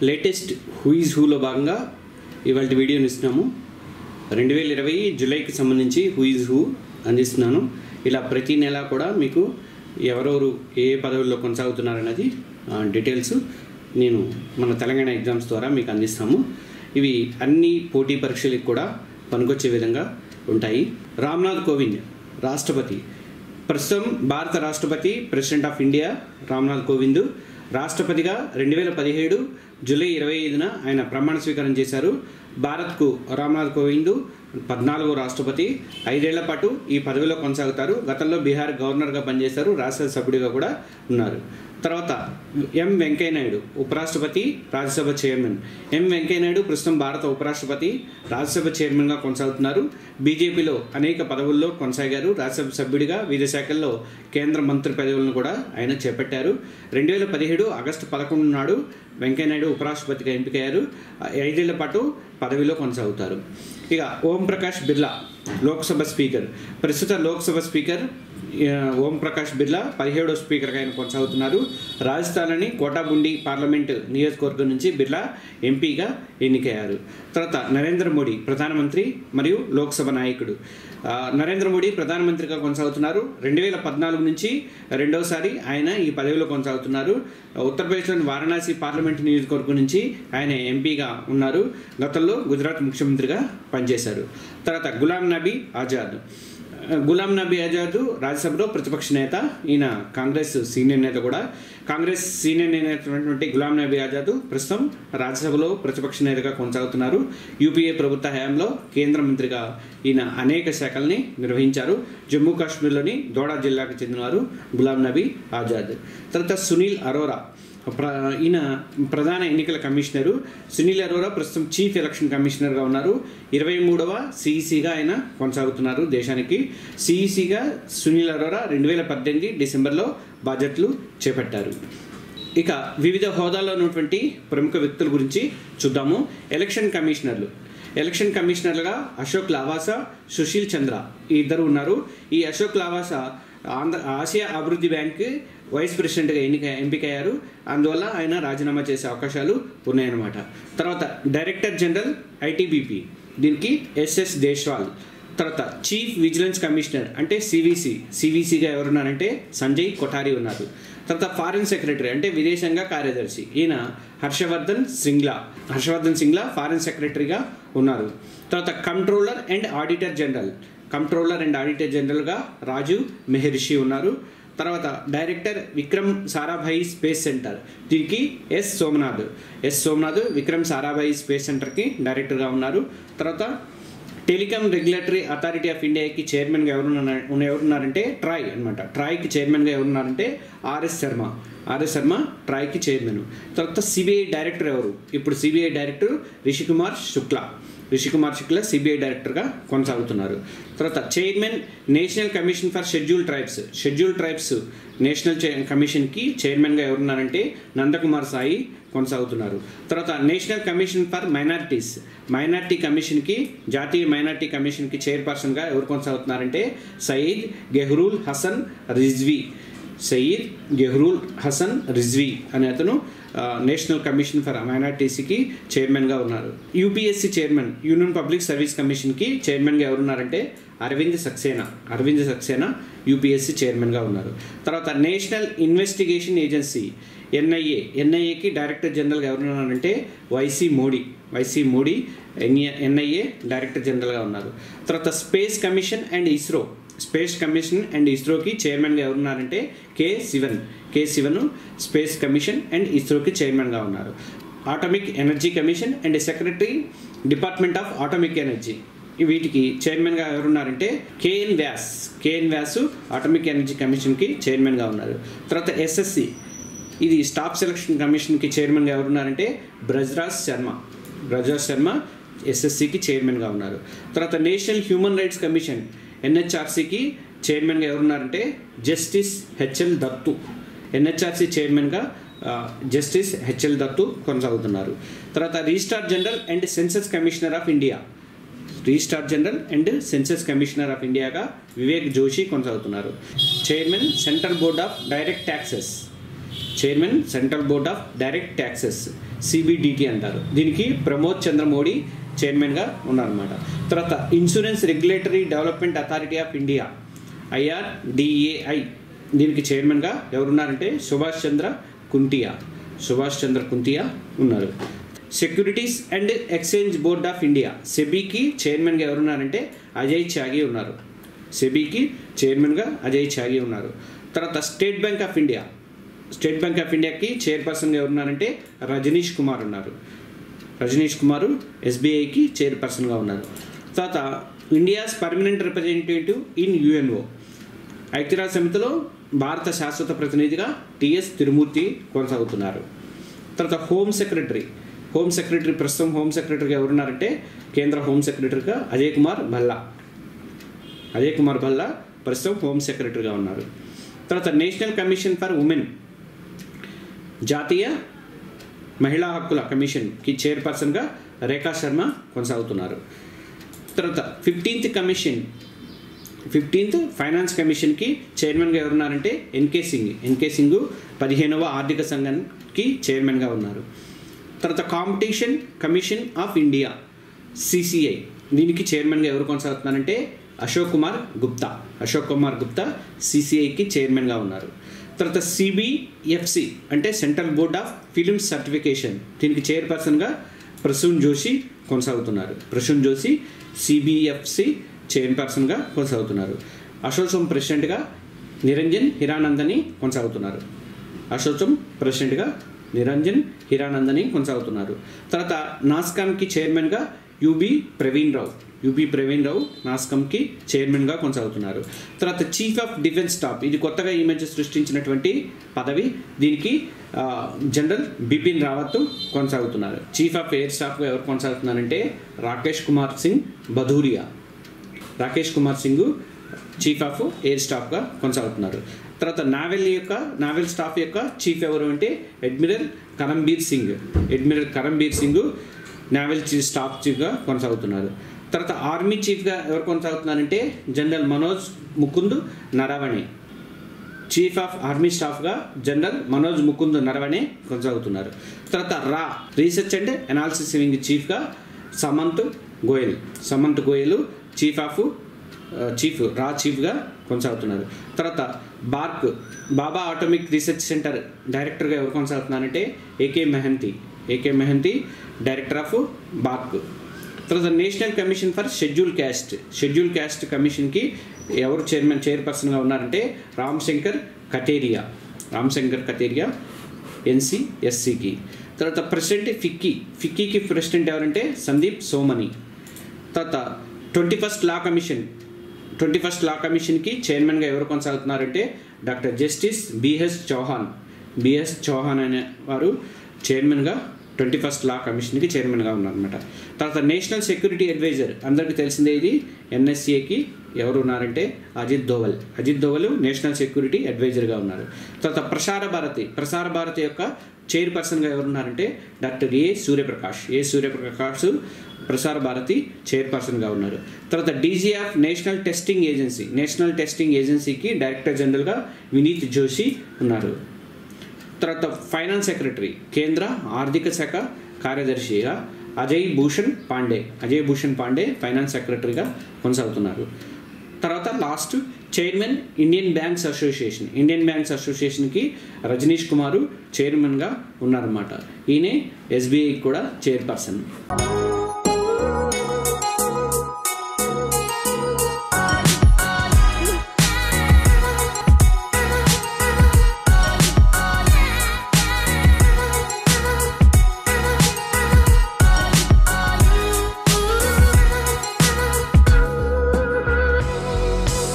latest హూయిజ్ హూలో భాగంగా ఇవాళ వీడియోని ఇస్తున్నాము రెండు వేల ఇరవై జూలైకి సంబంధించి హూయిజ్ హూ అందిస్తున్నాను ఇలా ప్రతి నెల కూడా మీకు ఎవరెవరు ఏ ఏ పదవుల్లో కొనసాగుతున్నారన్నది ఆ, డీటెయిల్స్ నేను మన తెలంగాణ ఎగ్జామ్స్ ద్వారా మీకు అందిస్తాము ఇవి అన్ని పోటీ పరీక్షలకు కూడా పనికొచ్చే విధంగా ఉంటాయి రామ్నాథ్ కోవింద్ రాష్ట్రపతి ప్రస్తుతం భారత రాష్ట్రపతి president of India Ramnath Kovind రాష్ట్రపతిగా రెండు వేల పదిహేడు జూలై ఇరవై ఐదున ఆయన ప్రమాణ స్వీకారం చేశారు భారత్కు రామ్నాథ్ కోవింద్ పద్నాలుగో రాష్ట్రపతి ఐదేళ్ల పాటు ఈ పదవిలో కొనసాగుతారు గతంలో బీహార్ గవర్నర్గా పనిచేశారు రాజ్యసభ సభ్యుడిగా కూడా ఉన్నారు తర్వాత ఎం వెంకయ్యనాయుడు ఉపరాష్ట్రపతి రాజ్యసభ చైర్మన్ ఎం వెంకయ్యనాయుడు ప్రస్తుతం భారత ఉపరాష్ట్రపతి రాజ్యసభ చైర్మన్గా కొనసాగుతున్నారు బీజేపీలో అనేక పదవుల్లో కొనసాగారు రాజ్యసభ సభ్యుడిగా వివిధ శాఖల్లో కేంద్ర మంత్రి పదవులను కూడా ఆయన చేపట్టారు రెండు వేల పదిహేడు ఆగస్టు పదకొండు నాడు వెంకయ్యనాయుడు ఉపరాష్ట్రపతిగా ఎంపికయ్యారు ఐదేళ్ల పాటు పదవిలో కొనసాగుతారు ఇక ఓం ప్రకాష్ బిర్లా లోక్సభ స్పీకర్ ప్రస్తుత లోక్సభ స్పీకర్ ఆ, ఓం ప్రకాష్ బిర్లా పదిహేడో స్పీకర్గా ఆయన కొనసాగుతున్నారు రాజస్థాన్లోని కోటాబుండి పార్లమెంట్ నియోజకవర్గం నుంచి బిర్లా ఎంపీగా ఎన్నికయ్యారు తర్వాత నరేంద్ర మోడీ ప్రధానమంత్రి మరియు లోక్సభ నాయకుడు ఆ, నరేంద్ర మోడీ ప్రధానమంత్రిగా కొనసాగుతున్నారు రెండు వేల పద్నాలుగు నుంచి రెండవసారి ఆయన ఈ పదవిలో కొనసాగుతున్నారు ఉత్తరప్రదేశ్లోని వారణాసి పార్లమెంట్ నియోజకవర్గం నుంచి ఆయన ఎంపీగా ఉన్నారు గతంలో గుజరాత్ ముఖ్యమంత్రిగా పనిచేశారు తర్వాత గులాం నబీ ఆజాద్ గులాం నబీ ఆజాద్ రాజ్యసభలో ప్రతిపక్ష నేత ఈయన కాంగ్రెస్ సీనియర్ నేత కూడా కాంగ్రెస్ సీనియర్ నేత గులాం నబీ ఆజాద్ ప్రస్తుతం రాజ్యసభలో ప్రతిపక్ష నేతగా కొనసాగుతున్నారు యూపీఏ ప్రభుత్వ హయాంలో కేంద్ర మంత్రిగా ఈయన అనేక శాఖల్ని నిర్వహించారు జమ్మూ కాశ్మీర్లోని దోడా జిల్లాకు చెందినవారు గులాం నబీ ఆజాద్ తర్వాత సునీల్ అరోరా ప్ర ఈయన ప్రధాన ఎన్నికల కమిషనరు సునీల్ అరోరా ప్రస్తుతం చీఫ్ ఎలక్షన్ కమిషనర్గా ఉన్నారు ఇరవై మూడవ సిఈసిగా ఆయన కొనసాగుతున్నారు దేశానికి సిఈసిగా సునీల్ అరోరా రెండు వేల పద్దెనిమిది డిసెంబర్లో బాధ్యతలు చేపట్టారు ఇక వివిధ హోదాల్లో ఉన్నటువంటి ప్రముఖ వ్యక్తుల గురించి చూద్దాము ఎలక్షన్ కమిషనర్లు ఎలక్షన్ కమిషనర్లుగా అశోక్ లావాసా సుశీల్ చంద్ర ఈ ఇద్దరు ఉన్నారు ఈ అశోక్ లావాసా ఆంధ్ర ఆసియా అభివృద్ధి బ్యాంక్ వైస్ ప్రెసిడెంట్గా ఎన్నిక ఎంపికయ్యారు అందువల్ల ఆయన రాజీనామా చేసే అవకాశాలు ఉన్నాయన్నమాట తర్వాత డైరెక్టర్ జనరల్ ఐటీబీపీ దీనికి ఎస్ఎస్ దేశ్వాల్ తర్వాత చీఫ్ విజిలెన్స్ కమిషనర్ అంటే సివిసి సివిసిగా ఎవరున్నారంటే సంజయ్ కొఠారి ఉన్నారు తర్వాత ఫారిన్ సెక్రటరీ అంటే విదేశాంగ కార్యదర్శి ఈయన హర్షవర్ధన్ సింగ్లా హర్షవర్ధన్ సింగ్లా ఫారిన్ సెక్రటరీగా ఉన్నారు తర్వాత controller and auditor general controller and auditor జనరల్గా రాజు మెహర్షి ఉన్నారు తర్వాత director Vikram Sarabhai space centre దీనికి S Somanath S Somanath Vikram Sarabhai space సెంటర్కి డైరెక్టర్గా ఉన్నారు తర్వాత టెలికాం రెగ్యులేటరీ అథారిటీ ఆఫ్ ఇండియాకి చైర్మన్గా ఎవరున్నారు ఎవరున్నారంటే ట్రాయ్ అనమాట ట్రాయ్కి చైర్మన్గా ఎవరున్నారంటే ఆర్ఎస్ శర్మ ఆర్ఎస్ శర్మ ట్రాయ్కి చైర్మన్ తర్వాత సిబిఐ డైరెక్టర్ ఎవరు ఇప్పుడు CBI director Rishi Kumar Shukla Rishi Kumar Shukla CBI డైరెక్టర్గా కొనసాగుతున్నారు తర్వాత chairman national commission for scheduled tribes scheduled tribes national చై- కమిషన్కి చైర్మన్గా ఎవరున్నారంటే నందకుమార్ సాయి కొనసాగుతున్నారు తర్వాత national commission for minorities minority కమిషన్కి జాతీయ మైనార్టీ కమిషన్కి చైర్పర్సన్గా ఎవరు కొనసాగుతున్నారంటే సయీద్ గెహ్రూల్ హసన్ రిజ్వీ సయీద్ గెహ్రూల్ హసన్ రిజ్వీ అనే అతను ఆ, నేషనల్ కమిషన్ ఫర్ మైనార్టీస్కి చైర్మన్గా ఉన్నారు UPSC chairman union public service కమిషన్కి చైర్మన్గా ఎవరున్నారంటే అరవింద్ సక్సేనా అరవింద్ సక్సేనా యూపీఎస్సీ చైర్మన్గా ఉన్నారు తర్వాత నేషనల్ ఇన్వెస్టిగేషన్ ఏజెన్సీ ఎన్ఐఏ ఎన్ఐఏకి డైరెక్టర్ జనరల్గా ఎవరున్నారంటే YC Modi YC Modi NA NIA director జనరల్గా ఉన్నారు తర్వాత space commission and ISRO space commission and ఇస్రోకి చైర్మన్గా ఎవరున్నారంటే K Sivan K Sivan space commission and ఇస్రోకి చైర్మన్గా ఉన్నారు atomic energy commission and secretary department of atomic energy వీటికి చైర్మన్గా ఎవరున్నారంటే KN Vyas KN Vyas atomic energy కమిషన్కి చైర్మన్గా ఉన్నారు తర్వాత ఎస్ఎస్సి ఇది స్టాఫ్ సెలక్షన్ కమిషన్కి చైర్మన్గా ఎవరున్నారంటే బ్రజ్రాజ్ శర్మ బ్రజ్రాజ్ శర్మ ఎస్ఎస్సికి చైర్మన్గా ఉన్నారు తర్వాత నేషనల్ హ్యూమన్ రైట్స్ కమిషన్ ఎన్హెచ్ఆర్సీకి చైర్మన్గా ఎవరున్నారంటే జస్టిస్ హెచ్ఎల్ దత్తు ఎన్హెచ్ఆర్సీ చైర్మన్గా ఆ, జస్టిస్ హెచ్ఎల్ దత్తు కొనసాగుతున్నారు తర్వాత registrar general and census commissioner of India registrar general and census commissioner of ఇండియాగా వివేక్ జోషి కొనసాగుతున్నారు chairman central board of direct taxes chairman central board of direct taxes CBDT అంటారు దీనికి ప్రమోద్ చంద్ర మోడీ చైర్మన్గా ఉన్నారన్నమాట తర్వాత insurance regulatory development authority of India IRDAI దీనికి చైర్మన్గా ఎవరున్నారంటే సుభాష్ చంద్ర కుంటియా సుభాష్ చంద్ర కుంతియా ఉన్నారు securities and exchange board of India సెబీకి చైర్మన్గా ఎవరున్నారంటే అజయ్ త్యాగి ఉన్నారు సెబీకి చైర్మన్గా అజయ్ త్యాగి ఉన్నారు తర్వాత state bank of India state bank of ఇండియాకి చైర్పర్సన్గా ఎవరున్నారంటే రజనీష్ కుమార్ ఉన్నారు రజనీష్ కుమార్ ఎస్బీఐకి చైర్పర్సన్గా ఉన్నారు తర్వాత India's permanent representative in UNO ఐక్యరాజ్య సమితిలో భారత శాశ్వత ప్రతినిధిగా టిఎస్ తిరుమూర్తి కొనసాగుతున్నారు తర్వాత హోమ్ సెక్రటరీ హోమ్ సెక్రటరీ ప్రస్తుతం హోమ్ సెక్రటరీగా ఎవరున్నారంటే కేంద్ర హోమ్ సెక్రటరీగా అజయ్ కుమార్ భల్లా అజయ్ కుమార్ భల్లా ప్రస్తుతం హోమ్ సెక్రటరీగా ఉన్నారు తర్వాత నేషనల్ కమిషన్ ఫర్ ఉమెన్ జాతీయ మహిళా హక్కుల కమిషన్కి చైర్పర్సన్గా రేఖా శర్మ కొనసాగుతున్నారు తర్వాత ఫిఫ్టీన్త్ కమిషన్ ఫిఫ్టీన్త్ ఫైనాన్స్ కమిషన్కి చైర్మన్గా ఎవరున్నారంటే ఎన్కే సింగ్ ఎన్కే సింగ్ పదిహేనవ ఆర్థిక సంఘానికి చైర్మన్గా ఉన్నారు తర్వాత competition commission of India CCI దీనికి చైర్మన్గా ఎవరు కొనసాగుతున్నారంటే అశోక్ కుమార్ గుప్తా అశోక్ కుమార్ గుప్తా సిసిఐకి చైర్మన్గా ఉన్నారు తర్వాత సిబిఎఫ్సి అంటే central board of film certification దీనికి చైర్పర్సన్గా ప్రసూన్ జోషి కొనసాగుతున్నారు ప్రసూన్ జోషి సిబిఎఫ్సి చైర్పర్సన్గా కొనసాగుతున్నారు అసోచం ప్రెసిడెంట్గా నిరంజన్ హిరానందని కొనసాగుతున్నారు అసోచం ప్రెసిడెంట్గా నిరంజన్ హిరానందని కొనసాగుతున్నారు తర్వాత నాస్కామ్కి చైర్మన్గా యుబి ప్రవీణ్ రావు యుబి ప్రవీణ్ రావు నాస్కామ్కి చైర్మన్గా కొనసాగుతున్నారు తర్వాత చీఫ్ ఆఫ్ డిఫెన్స్ స్టాఫ్ ఇది కొత్తగా ఈ మధ్య సృష్టించినటువంటి పదవి దీనికి ఆ, జనరల్ బిపిన్ రావత్ కొనసాగుతున్నారు చీఫ్ ఆఫ్ ఎయిర్ స్టాఫ్గా ఎవరు కొనసాగుతున్నారంటే Rakesh Kumar Singh Bhadauria Rakesh Kumar Singh chief of air స్టాఫ్గా కొనసాగుతున్నారు తర్వాత నావెల్ యొక్క నావెల్ స్టాఫ్ యొక్క చీఫ్ ఎవరు అంటే admiral Karambir Singh admiral Karambir Singh naval chief staff చీఫ్గా కొనసాగుతున్నారు తర్వాత ఆర్మీ చీఫ్గా ఎవరు కొనసాగుతున్నారంటే general Manoj Mukund Naravane chief of army స్టాఫ్గా జనరల్ మనోజ్ ముకుంద్ నరవణే కొనసాగుతున్నారు తర్వాత రా రీసెర్చ్ అండ్ అనాలిసిస్ వింగ్ చీఫ్గా సమంత్ గోయల్ సమంత్ గోయల్ చీఫ్ ఆఫ్ ఆ, చీఫ్ రా చీఫ్గా కొనసాగుతున్నారు తర్వాత BARC Bhabha atomic research centre డైరెక్టర్గా ఎవరు కొనసాగుతున్నారంటే AK Mohanty AK Mohanty director of BARC తర్వాత national commission for scheduled caste scheduled caste కమిషన్కి ఎవరు చైర్మన్ చైర్పర్సన్గా ఉన్నారంటే రామ్ శంకర్ కటేరియా రామ్ శంకర్ కటేరియా ఎన్సి ఎస్సికి తర్వాత ప్రెసిడెంట్ ఫిక్కీ ఫిక్కీకి ప్రెసిడెంట్ ఎవరంటే సందీప్ సోమని తర్వాత twenty first law commission twenty first law కమిషన్కి చైర్మన్గా ఎవరు కొనసాగుతున్నారంటే doctor justice BS Chauhan BS Chauhan అనే వారు చైర్మన్గా ట్వంటీ ఫస్ట్ లా కమిషన్కి చైర్మన్గా ఉన్నారనమాట తర్వాత నేషనల్ సెక్యూరిటీ అడ్వైజర్ అందరికీ తెలిసిందే ఇది ఎన్ఎస్సిఏకి ఎవరు ఉన్నారంటే అజిత్ దోవల్ అజిత్ దోవల్ నేషనల్ సెక్యూరిటీ అడ్వైజర్గా ఉన్నారు తర్వాత ప్రసార భారతి ప్రసార భారతి యొక్క చైర్పర్సన్గా ఎవరు ఉన్నారంటే doctor A Suryaprakash A Suryaprakash Prasar Bharati చైర్పర్సన్గా ఉన్నారు తర్వాత DG of national testing agency national testing ఏజెన్సీకి డైరెక్టర్ జనరల్గా వినీత్ జోషి ఉన్నారు తర్వాత ఫైనాన్స్ సెక్రటరీ కేంద్ర ఆర్థిక శాఖ కార్యదర్శిగా అజయ్ భూషణ్ పాండే అజయ్ భూషణ్ పాండే ఫైనాన్స్ సెక్రటరీగా కొనసాగుతున్నారు తర్వాత last chairman Indian banks association Indian banks అసోసియేషన్కి రజనీష్ కుమారు చైర్మన్గా ఉన్నారన్నమాట ఈయనే ఎస్బీఐకి కూడా చైర్పర్సన్